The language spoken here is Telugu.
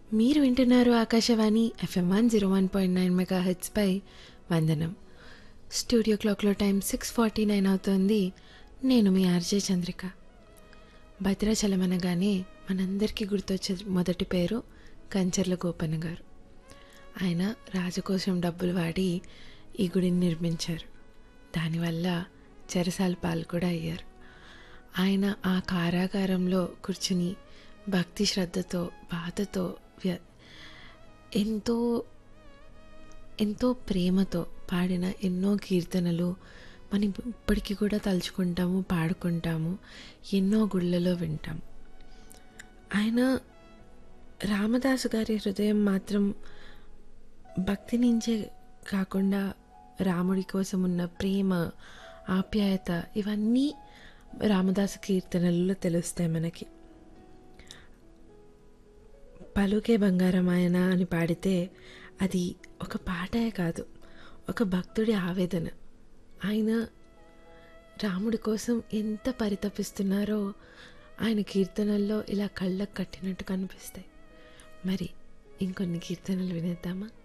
మీరు వింటున్నారు Akashvani FM one zero one point nine mega హెచ్పై వందనం స్టూడియో క్లాక్లో టైం సిక్స్ ఫార్టీ నైన్ అవుతోంది నేను మీ ఆర్జే చంద్రిక భద్రాచలం అనగానే మనందరికీ గుర్తొచ్చే మొదటి పేరు కంచర్ల గోపన్న గారు ఆయన రాజు కోసం డబ్బులు వాడి ఈ గుడిని నిర్మించారు దానివల్ల చెరసాల పాలు కూడా అయ్యారు ఆయన ఆ కారాగారంలో కూర్చుని భక్తి శ్రద్ధతో బాధతో వ్య- ఎంతో ఎంతో ప్రేమతో పాడిన ఎన్నో కీర్తనలు మనం ఇప్పటికీ కూడా తలుచుకుంటాము పాడుకుంటాము ఎన్నో గుళ్ళలో వింటాం ఆయన రామదాసు గారి హృదయం మాత్రం భక్తి నుంచే కాకుండా రాముడి కోసం ఉన్న ప్రేమ ఆప్యాయత ఇవన్నీ రామదాసు కీర్తనలలో తెలుస్తాయి మనకి పలుకే బంగారం ఆయన అని పాడితే అది ఒక పాటే కాదు ఒక భక్తుడి ఆవేదన ఆయన రాముడి కోసం ఎంత పరితపిస్తున్నారో ఆయన కీర్తనల్లో ఇలా కళ్ళకు కట్టినట్టు కనిపిస్తాయి మరి ఇంకొన్ని కీర్తనలు వినేద్దామా